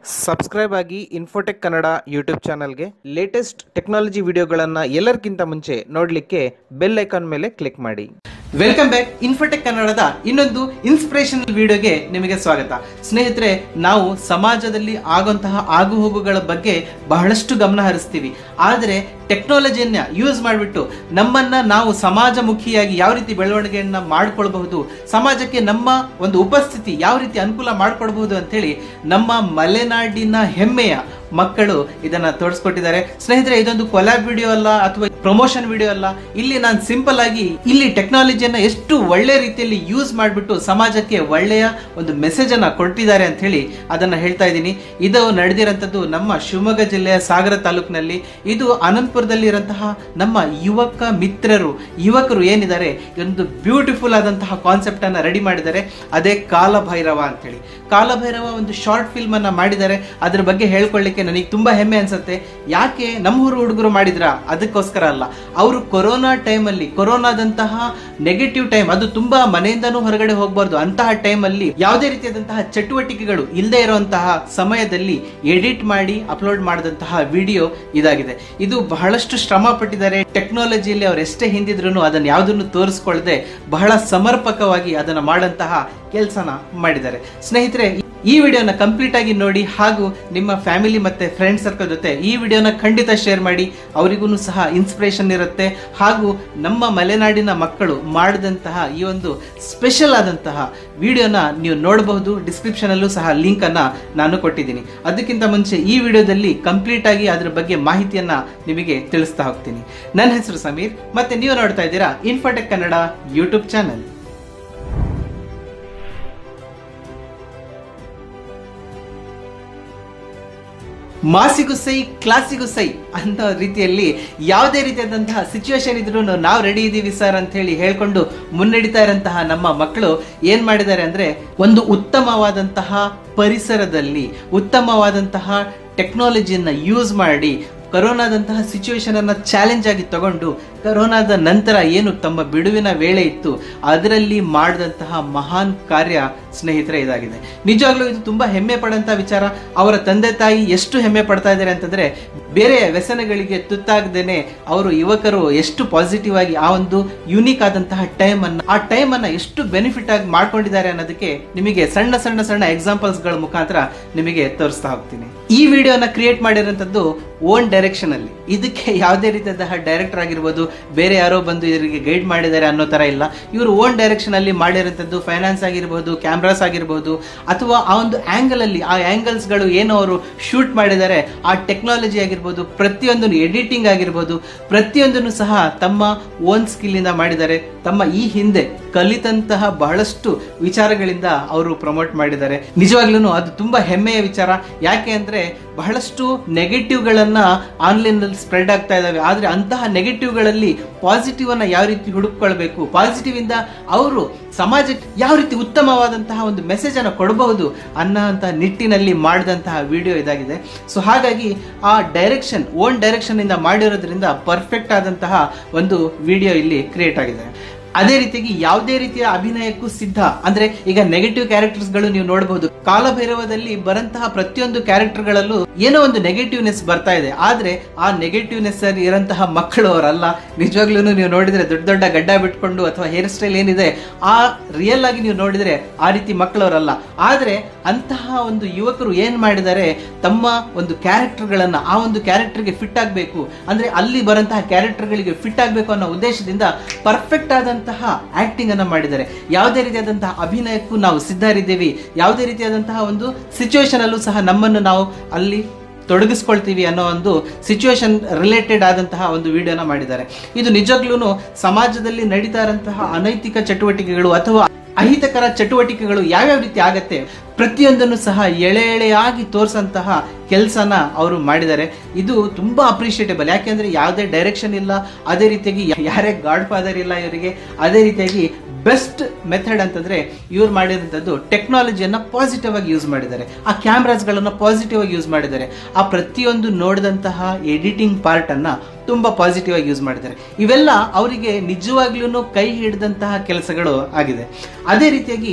subscribe ಆಗಿ Infotech Kannada YouTube ಚಾನಲ್ಗೆ latest technology ವಿಡಿಯೋಗಳನ್ನು ಎಲ್ಲರಿಗಿಂತ ಮುಂಚೆ ನೋಡಲಿಕ್ಕೆ ಬೆಲ್ ಐಕಾನ್ ಮೇಲೆ ಕ್ಲಿಕ್ ಮಾಡಿ ವೆಲ್ಕಮ್ ಬ್ಯಾಕ್ ಇನ್ಫೋಟೆಕ್ ಕನ್ನಡದ ಇನ್ನೊಂದು ಇನ್ಸ್ಪಿರೇಷನಲ್ ವಿಡಿಯೋಗೆ ನಿಮಗೆ ಸ್ವಾಗತ ಸ್ನೇಹಿತರೆ ನಾವು ಸಮಾಜದಲ್ಲಿ ಆಗುವಂತಹ ಆಗುಹೋಗುಗಳ ಬಗ್ಗೆ ಬಹಳಷ್ಟು ಗಮನ ಹರಿಸ್ತೀವಿ ಆದರೆ ಟೆಕ್ನಾಲಜಿಯನ್ನ ಯೂಸ್ ಮಾಡಿಬಿಟ್ಟು ನಮ್ಮನ್ನ ನಾವು ಸಮಾಜಮುಖಿಯಾಗಿ ಯಾವ ರೀತಿ ಬೆಳವಣಿಗೆಯನ್ನ ಮಾಡ್ಕೊಳ್ಬಹುದು ಸಮಾಜಕ್ಕೆ ನಮ್ಮ ಒಂದು ಉಪಸ್ಥಿತಿ ಯಾವ ರೀತಿ ಅನುಕೂಲ ಮಾಡ್ಕೊಳ್ಬಹುದು ಅಂತೇಳಿ ನಮ್ಮ ಮಲೆನಾಡಿನ ಹೆಮ್ಮೆಯ ಮಕ್ಕಳು ಇದನ್ನ ತೋರಿಸ್ಕೊಟ್ಟಿದ್ದಾರೆ ಸ್ನೇಹಿತರೆ ಇದೊಂದು ಕೊಲಾಬ್ ವಿಡಿಯೋ ಅಲ್ಲ ಅಥವಾ ಪ್ರಮೋಷನ್ ವಿಡಿಯೋ ಅಲ್ಲ ಇಲ್ಲಿ ನಾನು ಸಿಂಪಲ್ ಆಗಿ ಇಲ್ಲಿ ಟೆಕ್ನಾಲಜಿಯನ್ನ ಎಷ್ಟು ಒಳ್ಳೆ ರೀತಿಯಲ್ಲಿ ಯೂಸ್ ಮಾಡಿಬಿಟ್ಟು ಸಮಾಜಕ್ಕೆ ಒಳ್ಳೆಯ ಒಂದು ಮೆಸೇಜ್ ಅನ್ನ ಕೊಟ್ಟಿದ್ದಾರೆ ಅಂತ ಹೇಳಿ ಅದನ್ನ ಹೇಳ್ತಾ ಇದ್ದೀನಿ ಇದು ನಡೆದಿರಂತದ್ದು ನಮ್ಮ ಶಿವಮೊಗ್ಗ ಜಿಲ್ಲೆಯ ಸಾಗರ ತಾಲೂಕಿನಲ್ಲಿ ಇದು ಅನಂತಪುರದಲ್ಲಿ ಇರುವಂತಹ ನಮ್ಮ ಯುವಕ ಮಿತ್ರರು ಯುವಕರು ಏನಿದ್ದಾರೆ ಒಂದು ಬ್ಯೂಟಿಫುಲ್ ಆದಂತಹ ಕಾನ್ಸೆಪ್ಟ್ ಅನ್ನ ರೆಡಿ ಮಾಡಿದ್ದಾರೆ ಅದೇ ಕಾಲಭೈರವ ಅಂತೇಳಿ ಕಾಲಭೈರವ ಒಂದು ಶಾರ್ಟ್ ಫಿಲ್ಮ್ ಅನ್ನ ಮಾಡಿದ್ದಾರೆ ಅದ್ರ ಬಗ್ಗೆ ಹೇಳ್ಕೊಳ್ಳಿಕ್ಕೆ ನನಗೆ ತುಂಬಾ ಹೆಮ್ಮೆ ಅನ್ಸುತ್ತೆ ಯಾಕೆ ನಮ್ಮೂರು ಹುಡುಗರು ಮಾಡಿದ್ರ ಅದಕ್ಕೋಸ್ಕರ ಅಲ್ಲ ಅವರು ಕೊರೋನಾ ಟೈಮಲ್ಲಿ ಕೊರೋನಾದಂತಹ ನೆಗೆಟಿವ್ ಟೈಮ್ ಅದು ತುಂಬಾ ಮನೆಯಿಂದನೂ ಹೊರಗಡೆ ಹೋಗಬಾರ್ದು ಅಂತಹ ಟೈಮಲ್ಲಿ ಯಾವುದೇ ರೀತಿಯಾದಂತಹ ಚಟುವಟಿಕೆಗಳು ಇಲ್ಲದೆ ಇರುವಂತಹ ಸಮಯದಲ್ಲಿ ಎಡಿಟ್ ಮಾಡಿ ಅಪ್ಲೋಡ್ ಮಾಡಿದಂತಹ ವಿಡಿಯೋ ಇದಾಗಿದೆ ಇದು ಬಹಳಷ್ಟು ಶ್ರಮ ಪಟ್ಟಿದ್ದಾರೆ ಟೆಕ್ನಾಲಜಿಯಲ್ಲಿ ಅವ್ರು ಎಷ್ಟೇ ಹಿಂದಿದ್ರು ಅದನ್ನು ಯಾವುದನ್ನು ತೋರಿಸ್ಕೊಳ್ಳದೆ ಬಹಳ ಸಮರ್ಪಕವಾಗಿ ಅದನ್ನು ಮಾಡಂತಹ ಕೆಲಸನ ಮಾಡಿದ್ದಾರೆ ಸ್ನೇಹಿತರೆ ಈ ವಿಡಿಯೋನ ಕಂಪ್ಲೀಟ್ ಆಗಿ ನೋಡಿ ಹಾಗೂ ನಿಮ್ಮ ಫ್ಯಾಮಿಲಿ ಮತ್ತೆ ಫ್ರೆಂಡ್ ಸರ್ಕಲ್ ಜೊತೆ ಈ ವಿಡಿಯೋನ ಖಂಡಿತ ಶೇರ್ ಮಾಡಿ ಅವರಿಗೂ ಸಹ ಇನ್ಸ್ಪಿರೇಷನ್ ಇರುತ್ತೆ ಹಾಗೂ ನಮ್ಮ ಮಲೆನಾಡಿನ ಮಕ್ಕಳು ಮಾಡಿದಂತಹ ಈ ಒಂದು ಸ್ಪೆಷಲ್ ಆದಂತಹ ವಿಡಿಯೋನ ನೀವು ನೋಡಬಹುದು ಡಿಸ್ಕ್ರಿಪ್ಷನ್ ಅಲ್ಲೂ ಸಹ ಲಿಂಕ್ ಅನ್ನ ನಾನು ಕೊಟ್ಟಿದ್ದೀನಿ ಅದಕ್ಕಿಂತ ಮುಂಚೆ ಈ ವಿಡಿಯೋದಲ್ಲಿ ಕಂಪ್ಲೀಟ್ ಆಗಿ ಅದ್ರ ಬಗ್ಗೆ ಮಾಹಿತಿಯನ್ನ ನಿಮಗೆ ತಿಳಿಸ್ತಾ ಹೋಗ್ತೀನಿ ನನ್ನ ಹೆಸರು ಸಮೀರ್ ಮತ್ತೆ ನೀವು ನೋಡ್ತಾ ಇದ್ದೀರಾ ಇನ್ಫೋಟೆಕ್ ಕನ್ನಡ ಯೂಟ್ಯೂಬ್ ಚಾನಲ್ ಮಾಸಿಗೂ ಸೈ ಕ್ಲಾಸಿಗೂ ಸೈ ಅಂತ ರೀತಿಯಲ್ಲಿ ಯಾವುದೇ ರೀತಿಯಾದಂತಹ ಸಿಚುವೇಶನ್ ಇದ್ರೂ ನಾವು ರೆಡಿ ಇದ್ದೀವಿ ಸರ್ ಅಂತ ಹೇಳಿ ಹೇಳ್ಕೊಂಡು ಮುನ್ನಡೀತಾ ಇರೋಂತಹ ನಮ್ಮ ಮಕ್ಕಳು ಏನ್ ಮಾಡಿದ್ದಾರೆ ಅಂದ್ರೆ ಒಂದು ಉತ್ತಮವಾದಂತಹ ಪರಿಸರದಲ್ಲಿ ಉತ್ತಮವಾದಂತಹ ಟೆಕ್ನಾಲಜಿಯನ್ನ ಯೂಸ್ ಮಾಡಿ ಕರೋನಾದಂತಹ ಸಿಚುವೇಶನ್ ಅನ್ನ ಚಾಲೆಂಜ್ ಆಗಿ ತಗೊಂಡು ಕರೋನಾದ ನಂತರ ಏನು ತಮ್ಮ ಬಿಡುವಿನ ವೇಳೆ ಇತ್ತು ಅದರಲ್ಲಿ ಮಾಡಿದಂತಹ ಮಹಾನ್ ಕಾರ್ಯ ಸ್ನೇಹಿತರೆ ಇದಾಗಿದೆ ನಿಜವಾಗ್ಲೂ ಇದು ತುಂಬಾ ಹೆಮ್ಮೆ ಪಡಂತ ವಿಚಾರ ಅವರ ತಂದೆ ತಾಯಿ ಎಷ್ಟು ಹೆಮ್ಮೆ ಪಡ್ತಾ ಇದ್ದಾರೆ ಅಂತಂದ್ರೆ ಬೇರೆ ವ್ಯಸನಗಳಿಗೆ ತುತ್ತಾಗದೇನೆ ಅವರು ಯುವಕರು ಎಷ್ಟು ಪಾಸಿಟಿವ್ ಆಗಿ ಆ ಒಂದು ಯುನೀಕ್ ಆದಂತಹ ಟೈಮ್ ಅನ್ನ ಆ ಟೈಮ್ ಅನ್ನ ಎಷ್ಟು ಬೆನಿಫಿಟ್ ಆಗಿ ಮಾಡ್ಕೊಂಡಿದ್ದಾರೆ ಅನ್ನೋದಕ್ಕೆ ನಿಮಗೆ ಸಣ್ಣ ಸಣ್ಣ ಸಣ್ಣ ಎಕ್ಸಾಂಪಲ್ಸ್ ಗಳ ಮುಖಾಂತರ ನಿಮಗೆ ತೋರಿಸ್ತಾ ಹೋಗ್ತೀನಿ ಈ ವಿಡಿಯೋನ ಕ್ರಿಯೇಟ್ ಮಾಡಿರೋಂಥದ್ದು ಓನ್ ಡೈರೆಕ್ಷನ್ ಅಲ್ಲಿ ಇದಕ್ಕೆ ಯಾವುದೇ ರೀತಿಯಾದ ಡೈರೆಕ್ಟರ್ ಆಗಿರ್ಬೋದು ಬೇರೆ ಯಾರೋ ಬಂದು ಇವರಿಗೆ ಗೈಡ್ ಮಾಡಿದ್ದಾರೆ ಅನ್ನೋ ತರ ಇಲ್ಲ ಇವರು ಓನ್ ಡೈರೆಕ್ಷನ್ ಅಲ್ಲಿ ಮಾಡಿರೋಂಥದ್ದು ಫೈನಾನ್ಸ್ ಆಗಿರ್ಬೋದು ಕ್ಯಾಮ್ರಾಸ್ ಆಗಿರ್ಬೋದು ಅಥವಾ ಆ ಒಂದು ಆಂಗಲ್ ಅಲ್ಲಿ ಆ ಆಂಗಲ್ಸ್ ಗಳು ಏನು ಅವರು ಶೂಟ್ ಮಾಡಿದ್ದಾರೆ ಆ ಟೆಕ್ನಾಲಜಿ ಆಗಿರ್ಬೋದು ಪ್ರತಿಯೊಂದನ್ನು ಎಡಿಟಿಂಗ್ ಆಗಿರ್ಬೋದು ಪ್ರತಿಯೊಂದನ್ನು ಸಹ ತಮ್ಮ ಓನ್ ಸ್ಕಿಲ್ ಇಂದ ಮಾಡಿದ್ದಾರೆ ತಮ್ಮ ಈ ಹಿಂದೆ ಕಲಿತಂತಹ ಬಹಳಷ್ಟು ವಿಚಾರಗಳಿಂದ ಅವರು ಪ್ರಮೋಟ್ ಮಾಡಿದ್ದಾರೆ ನಿಜವಾಗ್ಲೂ ಅದು ತುಂಬಾ ಹೆಮ್ಮೆಯ ವಿಚಾರ ಯಾಕೆ ಅಂದ್ರೆ ಬಹಳಷ್ಟು ನೆಗೆಟಿವ್ ಗಳನ್ನ ಆನ್ಲೈನ್ ನಲ್ಲಿ ಸ್ಪ್ರೆಡ್ ಆಗ್ತಾ ಇದಾವೆ ಆದ್ರೆ ಅಂತಹ ನೆಗೆಟಿವ್ ಗಳಲ್ಲಿ ಪಾಸಿಟಿವ್ ಅನ್ನ ಯಾವ ರೀತಿ ಹುಡುಕೊಳ್ಬೇಕು ಪಾಸಿಟಿವ್ ಇಂದ ಅವರು ಸಮಾಜಕ್ಕೆ ಯಾವ ರೀತಿ ಉತ್ತಮವಾದಂತಹ ಒಂದು ಮೆಸೇಜ್ ಅನ್ನು ಕೊಡಬಹುದು ಅನ್ನೋಂತಹ ನಿಟ್ಟಿನಲ್ಲಿ ಮಾಡಿದಂತಹ ವಿಡಿಯೋ ಇದಾಗಿದೆ ಸೊ ಹಾಗಾಗಿ ಆ ಡೈರೆಕ್ಷನ್ ಓನ್ ಡೈರೆಕ್ಷನ್ ಇಂದ ಮಾಡಿರೋದ್ರಿಂದ ಪರ್ಫೆಕ್ಟ್ ಆದಂತಹ ಒಂದು ವಿಡಿಯೋ ಇಲ್ಲಿ ಕ್ರಿಯೇಟ್ ಆಗಿದೆ ಅದೇ ರೀತಿಯಾಗಿ ಯಾವುದೇ ರೀತಿಯ ಅಭಿನಯಕ್ಕೂ ಸಿದ್ಧ ಅಂದ್ರೆ ಈಗ ನೆಗೆಟಿವ್ ಕ್ಯಾರೆಕ್ಟರ್ಸ್ ಗಳು ನೀವು ನೋಡಬಹುದು ಕಾಲಭೈರವದಲ್ಲಿ ಬರಂತಹ ಪ್ರತಿಯೊಂದು ಕ್ಯಾರೆಕ್ಟರ್ ಗಳಲ್ಲೂ ಏನೋ ಒಂದು ನೆಗೆಟಿವ್ನೆಸ್ ಬರ್ತಾ ಇದೆ ಆದ್ರೆ ಆ ನೆಗೆಟಿವ್ನೆಸ್ ಅಲ್ಲಿ ಇರಂತಹ ಮಕ್ಕಳು ಅವರಲ್ಲ ನಿಜವಾಗ್ಲೂ ನೀವು ನೋಡಿದ್ರೆ ದೊಡ್ಡ ದೊಡ್ಡ ಗಡ್ಡ ಬಿಟ್ಕೊಂಡು ಅಥವಾ ಹೇರ್ ಸ್ಟೈಲ್ ಏನಿದೆ ಆ ರಿಯಲ್ ಆಗಿ ನೀವು ನೋಡಿದ್ರೆ ಆ ರೀತಿ ಮಕ್ಕಳವರಲ್ಲ ಆದ್ರೆ ಅಂತಹ ಒಂದು ಯುವಕರು ಏನ್ ಮಾಡಿದ್ದಾರೆ ತಮ್ಮ ಒಂದು ಕ್ಯಾರೆಕ್ಟರ್ ಗಳನ್ನ ಆ ಒಂದು ಕ್ಯಾರೆಕ್ಟರ್ಗೆ ಫಿಟ್ ಆಗಬೇಕು ಅಂದ್ರೆ ಅಲ್ಲಿ ಬರಂತಹ ಕ್ಯಾರೆಕ್ಟರ್ ಗಳಿಗೆ ಫಿಟ್ ಆಗಬೇಕು ಅನ್ನೋ ಉದ್ದೇಶದಿಂದ ಪರ್ಫೆಕ್ಟ್ ಆದಂತಹ ಆಕ್ಟಿಂಗ್ ಅನ್ನ ಮಾಡಿದ್ದಾರೆ ಯಾವುದೇ ರೀತಿಯಾದಂತಹ ಅಭಿನಯಕ್ಕೂ ನಾವು ಸಿದ್ಧರಿದ್ದೇವೆ ಯಾವುದೇ ರೀತಿಯಾದಂತಹ ಒಂದು ಸಿಚುವೇಶನ್ ಅಲ್ಲೂ ಸಹ ನಮ್ಮನ್ನು ನಾವು ಅಲ್ಲಿ ತೊಡಗಿಸ್ಕೊಳ್ತೀವಿ ಅನ್ನೋ ಒಂದು ಸಿಚುವೇಶನ್ ರಿಲೇಟೆಡ್ ಆದಂತಹ ಒಂದು ವಿಡಿಯೋನ ಮಾಡಿದ್ದಾರೆ ಇದು ನಿಜವಾಗ್ಲೂ ಸಮಾಜದಲ್ಲಿ ನಡೀತಾ ಇರುವಂತಹ ಅನೈತಿಕ ಚಟುವಟಿಕೆಗಳು ಅಥವಾ ಅಹಿತಕರ ಚಟುವಟಿಕೆಗಳು ಯಾವ್ಯಾವ ರೀತಿ ಆಗತ್ತೆ ಪ್ರತಿಯೊಂದನ್ನು ಸಹ ಎಳೆ ಎಳೆಯಾಗಿ ತೋರಿಸಂತಹ ಕೆಲಸನ ಅವರು ಮಾಡಿದ್ದಾರೆ ಇದು ತುಂಬಾ ಅಪ್ರಿಷಿಯೇಟಬಲ್ ಯಾಕೆಂದ್ರೆ ಯಾವುದೇ ಡೈರೆಕ್ಷನ್ ಇಲ್ಲ ಅದೇ ರೀತಿಯಾಗಿ ಯಾರೇ ಗಾಡ್ ಫಾದರ್ ಇಲ್ಲ ಇವರಿಗೆ ಅದೇ ರೀತಿಯಾಗಿ ಬೆಸ್ಟ್ ಮೆಥಡ್ ಅಂತಂದ್ರೆ ಇವ್ರು ಮಾಡಿರೋಂಥದ್ದು ಟೆಕ್ನಾಲಜಿಯನ್ನ ಪಾಸಿಟಿವ್ ಆಗಿ ಯೂಸ್ ಮಾಡಿದ್ದಾರೆ ಆ ಕ್ಯಾಮ್ರಾಸ್ಗಳನ್ನ ಪಾಸಿಟಿವ್ ಆಗಿ ಯೂಸ್ ಮಾಡಿದ್ದಾರೆ ಆ ಪ್ರತಿಯೊಂದು ನೋಡಿದಂತಹ ಎಡಿಟಿಂಗ್ ಪಾರ್ಟ್ ಅನ್ನ ತುಂಬಾ ಪಾಸಿಟಿವ್ ಆಗಿ ಯೂಸ್ ಮಾಡಿದ್ದಾರೆ ಇವೆಲ್ಲ ಅವರಿಗೆ ನಿಜವಾಗ್ಲೂ ಕೈ ಹಿಡಿದಂತಹ ಕೆಲಸಗಳು ಆಗಿದೆ ಅದೇ ರೀತಿಯಾಗಿ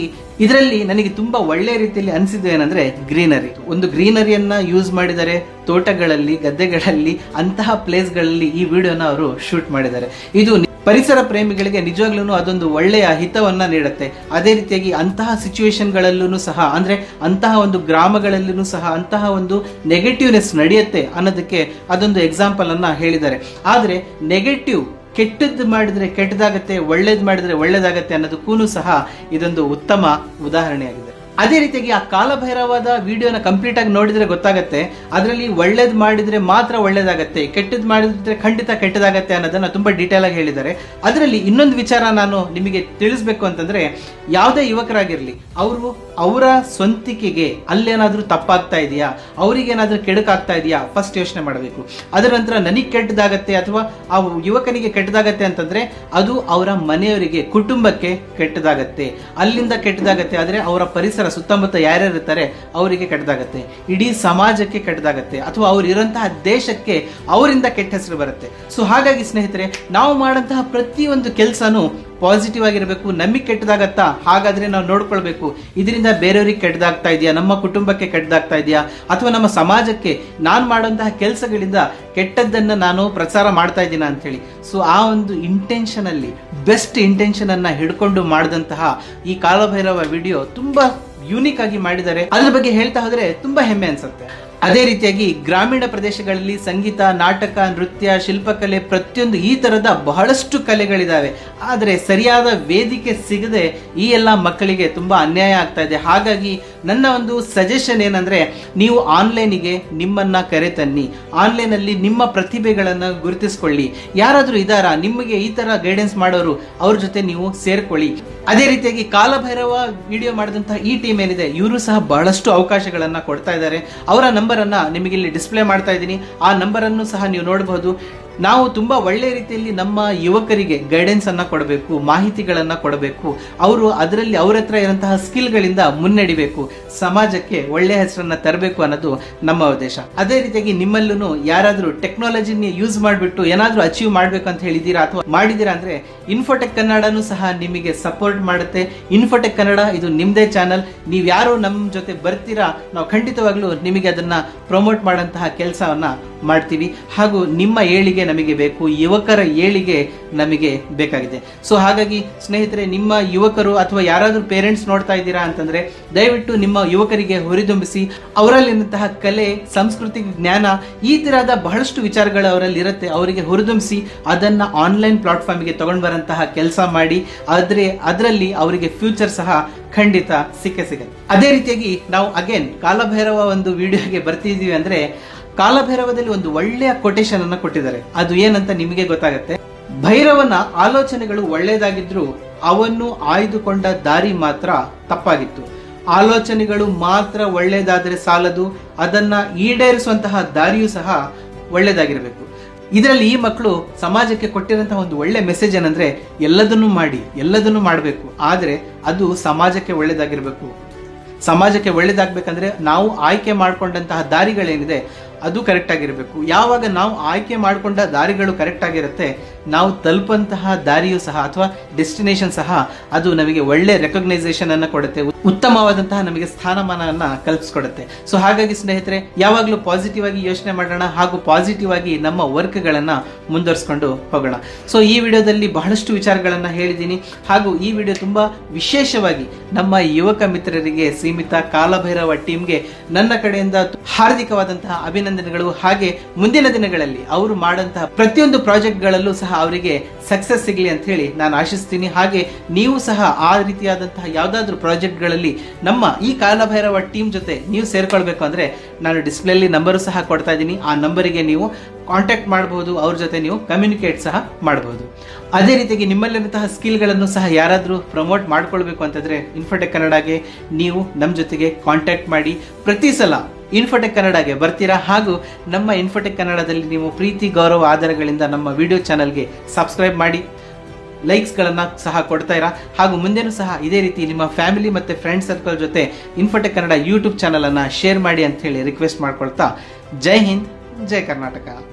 ಇದರಲ್ಲಿ ನನಗೆ ತುಂಬಾ ಒಳ್ಳೆ ರೀತಿಯಲ್ಲಿ ಅನಿಸಿದ್ದು ಏನಂದ್ರೆ ಗ್ರೀನರಿ ಒಂದು ಗ್ರೀನರಿಯನ್ನ ಯೂಸ್ ಮಾಡಿದರೆ ತೋಟಗಳಲ್ಲಿ ಗದ್ದೆಗಳಲ್ಲಿ ಅಂತಹ ಪ್ಲೇಸ್ಗಳಲ್ಲಿ ಈ ವಿಡಿಯೋನ ಅವರು ಶೂಟ್ ಮಾಡಿದ್ದಾರೆ ಇದು ನಿ- ಪರಿಸರ ಪ್ರೇಮಿಗಳಿಗೆ ನಿಜವಾಗ್ಲೂ ಅದೊಂದು ಒಳ್ಳೆಯ ಹಿತವನ್ನ ನೀಡುತ್ತೆ ಅದೇ ರೀತಿಯಾಗಿ ಅಂತಹ ಸಿಚುವೇಶನ್ಗಳಲ್ಲೂ ಸಹ ಅಂದ್ರೆ ಅಂತಹ ಒಂದು ಗ್ರಾಮಗಳಲ್ಲೂ ಸಹ ಅಂತಹ ಒಂದು ನೆಗೆಟಿವ್ನೆಸ್ ನಡೆಯುತ್ತೆ ಅನ್ನೋದಕ್ಕೆ ಅದೊಂದು ಎಕ್ಸಾಂಪಲ್ ಅನ್ನ ಹೇಳಿದ್ದಾರೆ ಆದ್ರೆ ನೆಗೆಟಿವ್ ಕೆಟ್ಟದ್ದು ಮಾಡಿದ್ರೆ ಕೆಟ್ಟದಾಗತ್ತೆ ಒಳ್ಳೇದು ಮಾಡಿದ್ರೆ ಒಳ್ಳೇದಾಗತ್ತೆ ಅನ್ನೋದಕ್ಕೂ ಸಹ ಇದೊಂದು ಉತ್ತಮ ಉದಾಹರಣೆಯಾಗಿದೆ ಅದೇ ರೀತಿಯಾಗಿ ಆ ಕಾಲಭೈರವಾದ ವಿಡಿಯೋನ ಕಂಪ್ಲೀಟ್ ಆಗಿ ನೋಡಿದ್ರೆ ಗೊತ್ತಾಗತ್ತೆ ಅದರಲ್ಲಿ ಒಳ್ಳೇದು ಮಾಡಿದ್ರೆ ಮಾತ್ರ ಒಳ್ಳೇದಾಗತ್ತೆ ಕೆಟ್ಟದ್ದು ಮಾಡಿದ್ರೆ ಖಂಡಿತ ಕೆಟ್ಟದಾಗತ್ತೆ ಅನ್ನೋದನ್ನ ತುಂಬಾ ಡೀಟೇಲ್ ಆಗಿ ಹೇಳಿದ್ದಾರೆ ಅದರಲ್ಲಿ ಇನ್ನೊಂದು ವಿಚಾರ ನಾನು ನಿಮಗೆ ತಿಳಿಸ್ಬೇಕು ಅಂತಂದ್ರೆ ಯಾವುದೇ ಯುವಕರಾಗಿರ್ಲಿ ಅವರು ಅವರ ಸ್ವಂತಿಕೆಗೆ ಅಲ್ಲೇನಾದ್ರೂ ತಪ್ಪಾಗ್ತಾ ಇದೆಯಾ ಅವರಿಗೇನಾದ್ರೂ ಕೆಡಕಾಗ್ತಾ ಇದೆಯಾ ಫಸ್ಟ್ ಯೋಚನೆ ಮಾಡಬೇಕು ಅದರ ನಂತರ ನನಗೆ ಕೆಟ್ಟದಾಗತ್ತೆ ಅಥವಾ ಆ ಯುವಕನಿಗೆ ಕೆಟ್ಟದಾಗತ್ತೆ ಅಂತಂದ್ರೆ ಅದು ಅವರ ಮನೆಯವರಿಗೆ ಕುಟುಂಬಕ್ಕೆ ಕೆಟ್ಟದಾಗತ್ತೆ ಅಲ್ಲಿಂದ ಕೆಟ್ಟದಾಗತ್ತೆ ಆದ್ರೆ ಅವರ ಪರಿಸರ ಸುತ್ತಮುತ್ತ ಯಾರ್ಯಾರು ಇರ್ತಾರೆ ಅವರಿಗೆ ಕೆಟ್ಟದಾಗತ್ತೆ ಇಡೀ ಸಮಾಜಕ್ಕೆ ಕೆಟ್ಟದಾಗತ್ತೆ ಅಥವಾ ಅವ್ರು ಇರೋಂತಹ ದೇಶಕ್ಕೆ ಅವರಿಂದ ಕೆಟ್ಟ ಹೆಸರು ಬರುತ್ತೆ ಸೊ ಹಾಗಾಗಿ ಸ್ನೇಹಿತರೆ ನಾವು ಮಾಡಂತಹ ಪ್ರತಿಯೊಂದು ಕೆಲಸನೂ ಪಾಸಿಟಿವ್ ಆಗಿರಬೇಕು ನಮಗೆ ಕೆಟ್ಟದಾಗತ್ತಾ ಹಾಗಾದ್ರೆ ನಾವು ನೋಡ್ಕೊಳ್ಬೇಕು ಇದರಿಂದ ಬೇರೆಯವ್ರಿಗೆ ಕೆಟ್ಟದಾಗ್ತಾ ಇದೆಯಾ ನಮ್ಮ ಕುಟುಂಬಕ್ಕೆ ಕೆಟ್ಟದಾಗ್ತಾ ಇದೆಯಾ ಅಥವಾ ನಮ್ಮ ಸಮಾಜಕ್ಕೆ ನಾನು ಮಾಡುವಂತಹ ಕೆಲಸಗಳಿಂದ ಕೆಟ್ಟದ್ದನ್ನ ನಾನು ಪ್ರಚಾರ ಮಾಡ್ತಾ ಇದ್ದೀನ ಅಂತ ಹೇಳಿ ಸೊ ಆ ಒಂದು ಇಂಟೆನ್ಷನ್ ಅಲ್ಲಿ ಬೆಸ್ಟ್ ಇಂಟೆನ್ಷನ್ ಅನ್ನ ಹಿಡ್ಕೊಂಡು ಮಾಡಿದಂತಹ ಈ ಕಾಲಭೈರವ ವಿಡಿಯೋ ತುಂಬಾ ಯೂನಿಕ್ ಆಗಿ ಮಾಡಿದ್ದಾರೆ ಅದ್ರ ಬಗ್ಗೆ ಹೇಳ್ತಾ ಹೋದ್ರೆ ತುಂಬಾ ಹೆಮ್ಮೆ ಅನ್ಸುತ್ತೆ ಅದೇ ರೀತಿಯಾಗಿ ಗ್ರಾಮೀಣ ಪ್ರದೇಶಗಳಲ್ಲಿ ಸಂಗೀತ ನಾಟಕ ನೃತ್ಯ ಶಿಲ್ಪಕಲೆ ಪ್ರತಿಯೊಂದು ಈ ತರದ ಬಹಳಷ್ಟು ಕಲೆಗಳಿದಾವೆ ಆದರೆ ಸರಿಯಾದ ವೇದಿಕೆ ಸಿಗದೆ ಈ ಎಲ್ಲ ಮಕ್ಕಳಿಗೆ ತುಂಬಾ ಅನ್ಯಾಯ ಆಗ್ತಾ ಇದೆ ಹಾಗಾಗಿ ನನ್ನ ಒಂದು ಸಜೆಷನ್ ಏನಂದ್ರೆ ನೀವು ಆನ್ಲೈನಿಗೆ ನಿಮ್ಮನ್ನ ಕರೆ ತನ್ನಿ ಆನ್ಲೈನ್ ಅಲ್ಲಿ ನಿಮ್ಮ ಪ್ರತಿಭೆಗಳನ್ನ ಗುರುತಿಸ್ಕೊಳ್ಳಿ ಯಾರಾದ್ರೂ ಇದಾರಾ ನಿಮಗೆ ಈ ತರ ಗೈಡೆನ್ಸ್ ಮಾಡೋರು ಅವ್ರ ಜೊತೆ ನೀವು ಸೇರ್ಕೊಳ್ಳಿ ಅದೇ ರೀತಿಯಾಗಿ ಕಾಲಭೈರವ ವಿಡಿಯೋ ಮಾಡಿದಂತಹ ಈ ಟೀಮ್ ಏನಿದೆ ಇವರು ಸಹ ಬಹಳಷ್ಟು ಅವಕಾಶಗಳನ್ನ ಕೊಡ್ತಾ ಇದ್ದಾರೆ ಅವರ ನಂಬರ್ ಅನ್ನ ನಿಮಗೆ ಇಲ್ಲಿ ಡಿಸ್ಪ್ಲೇ ಮಾಡ್ತಾ ಇದ್ದೀನಿ ಆ ನಂಬರ್ ಅನ್ನು ಸಹ ನೀವು ನೋಡಬಹುದು ನಾವು ತುಂಬಾ ಒಳ್ಳೆ ರೀತಿಯಲ್ಲಿ ನಮ್ಮ ಯುವಕರಿಗೆ ಗೈಡೆನ್ಸ್ ಅನ್ನ ಕೊಡಬೇಕು ಮಾಹಿತಿಗಳನ್ನ ಕೊಡಬೇಕು ಅವರು ಅದರಲ್ಲಿ ಅವ್ರ ಹತ್ರ ಇರುವಂತಹ ಸ್ಕಿಲ್ಗಳಿಂದ ಮುನ್ನಡಿಬೇಕು ಸಮಾಜಕ್ಕೆ ಒಳ್ಳೆಯ ಹೆಸರನ್ನ ತರಬೇಕು ಅನ್ನೋದು ನಮ್ಮ ಉದ್ದೇಶ ಅದೇ ರೀತಿಯಾಗಿ ನಿಮ್ಮಲ್ಲೂ ಯಾರಾದ್ರೂ ಟೆಕ್ನಾಲಜಿನ ಯೂಸ್ ಮಾಡಿಬಿಟ್ಟು ಏನಾದ್ರೂ ಅಚೀವ್ ಮಾಡ್ಬೇಕು ಅಂತ ಹೇಳಿದೀರಾ ಅಥವಾ ಮಾಡಿದೀರಾ ಅಂದ್ರೆ ಇನ್ಫೋಟೆಕ್ ಕನ್ನಡನು ಸಹ ನಿಮಗೆ ಸಪೋರ್ಟ್ ಮಾಡುತ್ತೆ ಇನ್ಫೋಟೆಕ್ ಕನ್ನಡ ಇದು ನಿಮ್ದೇ ಚಾನಲ್ ನೀವ್ ಯಾರು ನಮ್ಮ ಜೊತೆ ಬರ್ತೀರಾ ನಾವು ಖಂಡಿತವಾಗ್ಲೂ ನಿಮಗೆ ಅದನ್ನ ಪ್ರಮೋಟ್ ಮಾಡಂತಹ ಕೆಲಸವನ್ನ ಮಾಡ್ತೀವಿ ಹಾಗೂ ನಿಮ್ಮ ಏಳಿಗೆ ನಮಗೆ ಬೇಕು ಯುವಕರ ಏಳಿಗೆ ನಮಗೆ ಬೇಕಾಗಿದೆ ಸೊ ಹಾಗಾಗಿ ಸ್ನೇಹಿತರೆ ನಿಮ್ಮ ಯುವಕರು ಅಥವಾ ಯಾರಾದ್ರೂ ಪೇರೆಂಟ್ಸ್ ನೋಡ್ತಾ ಇದ್ದೀರಾ ಅಂತಂದ್ರೆ ದಯವಿಟ್ಟು ನಿಮ್ಮ ಯುವಕರಿಗೆ ಹುರಿದುಂಬಿಸಿ ಅವರಲ್ಲಿರುವಂತಹ ಕಲೆ ಸಂಸ್ಕೃತಿ ಜ್ಞಾನ ಈ ತರಹದ ಬಹಳಷ್ಟು ವಿಚಾರಗಳು ಅವರಲ್ಲಿ ಇರುತ್ತೆ ಅವರಿಗೆ ಹುರಿದುಂಬಿಸಿ ಅದನ್ನ ಆನ್ಲೈನ್ ಪ್ಲಾಟ್ಫಾರ್ಮ್ಗೆ ತಗೊಂಡ್ ಬರಂತಹ ಕೆಲಸ ಮಾಡಿ ಆದ್ರೆ ಅದರಲ್ಲಿ ಅವರಿಗೆ ಫ್ಯೂಚರ್ ಸಹ ಖಂಡಿತ ಸಿಕ್ಕೇ ಸಿಗುತ್ತೆ ಅದೇ ರೀತಿಯಾಗಿ ನಾವು ಅಗೇನ್ ಕಾಲಭೈರವ ಒಂದು ವಿಡಿಯೋಗೆ ಬರ್ತಿದೀವಿ ಅಂದ್ರೆ ಕಾಲಭೈರವದಲ್ಲಿ ಒಂದು ಒಳ್ಳೆಯ ಕೊಟೇಶನ್ ಅನ್ನ ಕೊಟ್ಟಿದ್ದಾರೆ ಅದು ಏನಂತ ನಿಮಗೆ ಗೊತ್ತಾಗತ್ತೆ ಭೈರವನ ಆಲೋಚನೆಗಳು ಒಳ್ಳೆಯದಾಗಿದ್ರು ಅವನ್ನು ಆಯ್ದುಕೊಂಡ ದಾರಿ ಮಾತ್ರ ತಪ್ಪಾಗಿತ್ತು ಆಲೋಚನೆಗಳು ಮಾತ್ರ ಒಳ್ಳೆಯದಾದರೆ ಸಾಲದು ಅದನ್ನ ಈಡೇರಿಸುವಂತಹ ದಾರಿಯೂ ಸಹ ಒಳ್ಳೆಯದಾಗಿರಬೇಕು ಇದರಲ್ಲಿ ಈ ಮಕ್ಕಳು ಸಮಾಜಕ್ಕೆ ಕೊಟ್ಟಿರುವಂತಹ ಒಂದು ಒಳ್ಳೆ ಮೆಸೇಜ್ ಏನಂದ್ರೆ ಎಲ್ಲದನ್ನೂ ಮಾಡಿ ಎಲ್ಲದನ್ನೂ ಮಾಡಬೇಕು ಆದ್ರೆ ಅದು ಸಮಾಜಕ್ಕೆ ಒಳ್ಳೇದಾಗಿರ್ಬೇಕು ಸಮಾಜಕ್ಕೆ ಒಳ್ಳೇದಾಗ್ಬೇಕಂದ್ರೆ ನಾವು ಆಯ್ಕೆ ಮಾಡ್ಕೊಂಡಂತಹ ದಾರಿಗಳೇನಿದೆ ಅದು ಕರೆಕ್ಟ್ ಆಗಿರಬೇಕು ಯಾವಾಗ ನಾವು ಆಯ್ಕೆ ಮಾಡಿಕೊಂಡ ದಾರಿಗಳು ಕರೆಕ್ಟ್ ಆಗಿರುತ್ತೆ ನಾವು ತಲುಪಂತಹ ದಾರಿಯೂ ಸಹ ಅಥವಾ ಡೆಸ್ಟಿನೇಷನ್ ಸಹ ಅದು ನಮಗೆ ಒಳ್ಳೆ ರೆಕಗ್ನೈಸೇಷನ್ ಅನ್ನ ಕೊಡುತ್ತೆ ಉತ್ತಮವಾದಂತಹ ನಮಗೆ ಸ್ಥಾನಮಾನವನ್ನ ಕಲ್ಪಿಸ್ಕೊಡುತ್ತೆ ಸೊ ಹಾಗಾಗಿ ಸ್ನೇಹಿತರೆ ಯಾವಾಗಲೂ ಪಾಸಿಟಿವ್ ಆಗಿ ಯೋಚನೆ ಮಾಡೋಣ ಹಾಗೂ ಪಾಸಿಟಿವ್ ಆಗಿ ನಮ್ಮ ವರ್ಕ್ ಗಳನ್ನ ಮುಂದುವರಿಸ್ಕೊಂಡು ಹೋಗೋಣ ಸೊ ಈ ವಿಡಿಯೋದಲ್ಲಿ ಬಹಳಷ್ಟು ವಿಚಾರಗಳನ್ನ ಹೇಳಿದ್ದೀನಿ ಹಾಗೂ ಈ ವಿಡಿಯೋ ತುಂಬಾ ವಿಶೇಷವಾಗಿ ನಮ್ಮ ಯುವಕ ಮಿತ್ರರಿಗೆ ಸೀಮಿತ ಕಾಲಭೈರವ ಟೀಮ್ಗೆ ನನ್ನ ಕಡೆಯಿಂದ ಹಾರ್ದಿಕವಾದಂತಹ ಅಭಿನಂದನೆಗಳು ಹಾಗೆ ಮುಂದಿನ ದಿನಗಳಲ್ಲಿ ಅವರು ಮಾಡಂತಹ ಪ್ರತಿಯೊಂದು ಪ್ರಾಜೆಕ್ಟ್ಗಳಲ್ಲೂ ಸಹ ಅವರಿಗೆ ಸಕ್ಸಸ್ ಸಿಗಲಿ ಅಂತ ಹೇಳಿ ನಾನು ಆಶಿಸ್ತೀನಿ ಹಾಗೆ ನೀವು ಸಹ ಆ ರೀತಿಯಾದಂತಹ ಯಾವ್ದಾದ್ರು ಪ್ರಾಜೆಕ್ಟ್ಗಳಲ್ಲಿ ನಮ್ಮ ಈ ಕಾಲಭೈರವ ಟೀಮ್ ಜೊತೆ ನೀವು ಸೇರ್ಕೊಳ್ಬೇಕು ಅಂದ್ರೆ ನಾನು ಡಿಸ್ಪ್ಲೇಲಿ ನಂಬರು ಸಹ ಕೊಡ್ತಾ ಇದ್ದೀನಿ ಆ ನಂಬರಿಗೆ ನೀವು ಕಾಂಟ್ಯಾಕ್ಟ್ ಮಾಡಬಹುದು ಅವ್ರ ಜೊತೆ ನೀವು ಕಮ್ಯುನಿಕೇಟ್ ಸಹ ಮಾಡಬಹುದು ಅದೇ ರೀತಿಯಾಗಿ ನಿಮ್ಮಲ್ಲಿರುವಂತಹ ಸ್ಕಿಲ್ಗಳನ್ನು ಸಹ ಯಾರಾದರೂ ಪ್ರಮೋಟ್ ಮಾಡ್ಕೊಳ್ಬೇಕು ಅಂತಂದ್ರೆ ಇನ್ಫೋಟೆಕ್ ಕನ್ನಡಗೆ ನೀವು ನಮ್ಮ ಜೊತೆಗೆ ಕಾಂಟ್ಯಾಕ್ಟ್ ಮಾಡಿ ಪ್ರತಿ ಸಲ ಇನ್ಫೋಟೆಕ್ ಕನ್ನಡಗೆ ಬರ್ತೀರಾ ಹಾಗೂ ನಮ್ಮ ಇನ್ಫೋಟೆಕ್ ಕನ್ನಡದಲ್ಲಿ ನೀವು ಪ್ರೀತಿ ಗೌರವ ಆಧಾರಗಳಿಂದ ನಮ್ಮ ವಿಡಿಯೋ ಚಾನಲ್ಗೆ ಸಬ್ಸ್ಕ್ರೈಬ್ ಮಾಡಿ ಲೈಕ್ಸ್ಗಳನ್ನು ಸಹ ಕೊಡ್ತಾ ಇರಾ ಹಾಗೂ ಮುಂದೆನೂ ಸಹ ಇದೇ ರೀತಿ ನಿಮ್ಮ ಫ್ಯಾಮಿಲಿ ಮತ್ತು ಫ್ರೆಂಡ್ ಸರ್ಕಲ್ ಜೊತೆ ಇನ್ಫೋಟೆಕ್ ಕನ್ನಡ ಯೂಟ್ಯೂಬ್ ಚಾನಲನ್ನು ಶೇರ್ ಮಾಡಿ ಅಂತ ಹೇಳಿ ರಿಕ್ವೆಸ್ಟ್ ಮಾಡ್ಕೊಳ್ತಾ ಜೈ ಹಿಂದ್ ಜೈ ಕರ್ನಾಟಕ